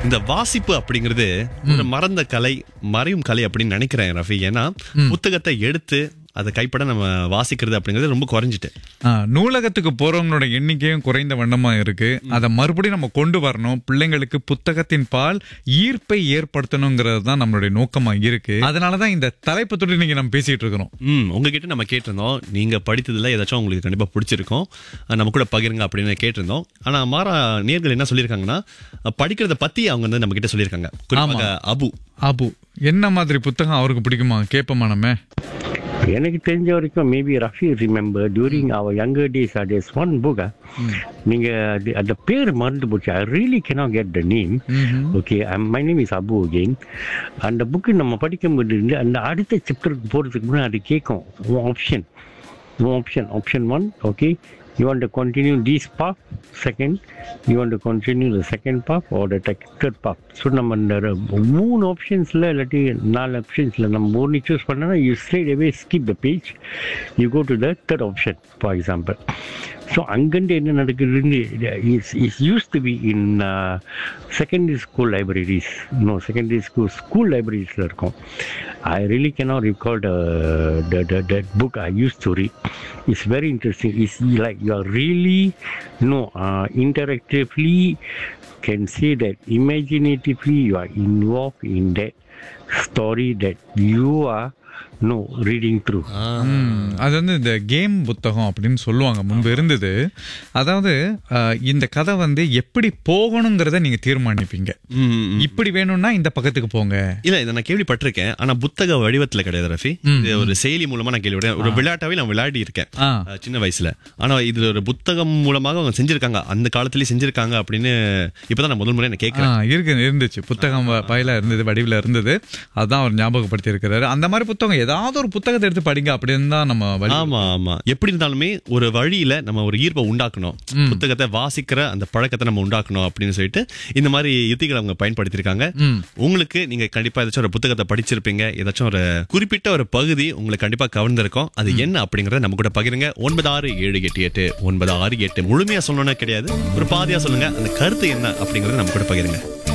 இந்த வாசிப்பு அப்படிங்கிறது ஒரு மறந்த கலை மறையும் கலை அப்படின்னு நினைக்கிறேன் ரஃபி ஏன்னா புத்தகத்தை எடுத்து அதை கைப்பட நம்ம வாசிக்கிறது அப்படிங்கிறது ரொம்ப குறைஞ்சிட்டு ஆ, நூலகத்துக்கு போறவங்களோட எண்ணிக்கையும் குறைந்த வண்ணமா இருக்கு அதை மறுபடியும் நம்ம கொண்டு வரணும் பிள்ளைங்களுக்கு புத்தகத்தின் பால் ஈர்ப்பை ஏற்படுத்தணுங்கிறது தான் நம்மளுடைய நோக்கமா இருக்கு அதனாலதான் இந்த தலைப்பு தொட்டு நீங்க நம்ம பேசிட்டு இருக்கிறோம் ம் உங்ககிட்ட நம்ம கேட்டிருந்தோம் நீங்க படித்ததுல ஏதாச்சும் உங்களுக்கு கண்டிப்பா பிடிச்சிருக்கும் அஹ் நம்ம கூட பகிருங்க அப்படின்னு கேட்டிருந்தோம் ஆனா மாறா நேர்கள் என்ன சொல்லியிருக்காங்கன்னா அஹ் படிக்கிறத பத்தி அவங்க வந்து நம்ம கிட்ட சொல்லியிருக்காங்க குறிப்பாக அபு அபு என்ன மாதிரி புத்தகம் அவருக்கு பிடிக்குமா கேட்போமா நம்ம எனக்கு தெரிஞ்ச வரைக்கும் மேபி ரஃபி ரிமெம்பர் டியூரிங் அவர் younger days days one book நீங்க அது- அந்த பேர் மறந்து போச்சு I really cannot get the name okay my name is Abu again அந்த புக்கு நம்ம படிக்கும்போது இருந்து அந்த அடுத்த சாப்டருக்கு போகிறதுக்கு முன்னாடி அது கேட்கும் option option option one okay you want to continue these pop second you want to continue the second pop or the third pop so நம்ம இந்த ர- மூணு ஆப்ஷன்ஸில் இல்லாட்டி நாலு ஆப்ஷன்ஸில் நம்ம ஒன்று சூஸ் பண்ணனா you straight away skip the page you go to the third option for example so அங்கேருந்து என்ன நடக்குதுன்னு is is used to be in secondary school libraries no secondary school school லைப்ரரிஸில் இருக்கும் I really cannot recall the, the, the, the book I used to read. It's very interesting. It's like you are really, you know, uh, interactively can say that imaginatively you are involved in that story that you are, no, reading through. ம், அது வந்து இந்த game புத்தகம் அப்படின்னு சொல்லுவாங்க முன்பு இருந்தது அதாவது அஹ், இந்த கதை வந்து எப்படி போகணுங்கிறத நீங்க தீர்மானிப்பீங்க ம், ம். இப்படி வேணும்னா இந்த பக்கத்துக்கு போங்க இல்ல இதை நான் கேள்விப்பட்டிருக்கேன் ஆனா புத்தக வடிவத்துல கிடையாது ரஃபி இது ஒரு செயலி மூலமா நான் கேள்விப்பட்டேன் ஒரு விளையாட்டாவே நான் விளையாடி இருக்கேன் ஆ. அஹ் சின்ன வயசுல ஆனா இதுல ஒரு புத்தகம் மூலமாக அவங்க செஞ்சிருக்காங்க அந்த காலத்திலேயே செஞ்சிருக்காங்க அப்படின்னு இப்பதான் நான் முதல் முறை நான் ஆ, கேட்கிறேன் இருக்கு இருந்துச்சு புத்தகம் வ- பயில இருந்தது வடிவில் இருந்தது அதான் அவர் ஞாபகப்படுத்தி இருக்கிறாரு அந்த மாதிரி புத்தகம் ஏதாவது ஒரு புத்தகத்தை எடுத்து படிங்க அப்படின்னு தான் நம்ம வழி ஆமா ஆமா எப்படி இருந்தாலுமே ஒரு வழியில நம்ம ஒரு ஈர்ப்பை உண்டாக்கணும் புத்தகத்தை வாசிக்கிற அந்த பழக்கத்தை நம்ம உண்டாக்கணும் அப்படின்னு சொல்லிட்டு இந்த மாதிரி யுத்திகளை அவங்க பயன்படுத்தியிருக்காங்க உங்களுக்கு நீங்க கண்டிப்பா ஏதாச்சும் ஒரு புத்தகத்தை படிச்சிருப்பீங்க ஏதாச்சும் ஒரு குறிப்பிட்ட ஒரு பகுதி உங்களுக்கு கண்டிப்பா கவர்ந்திருக்கும் அது என்ன அப்படிங்கறத நம்ம கூட பகிருங்க ஒன்பது ஆறு ஏழு எட்டு எட்டு ஒன்பது ஆறு எட்டு முழுமையா சொல்லணும்னா கிடையாது ஒரு பாதியா சொல்லுங்க அந்த கருத்து என்ன அப்படிங்கறத நம்ம கூட பகிருங்க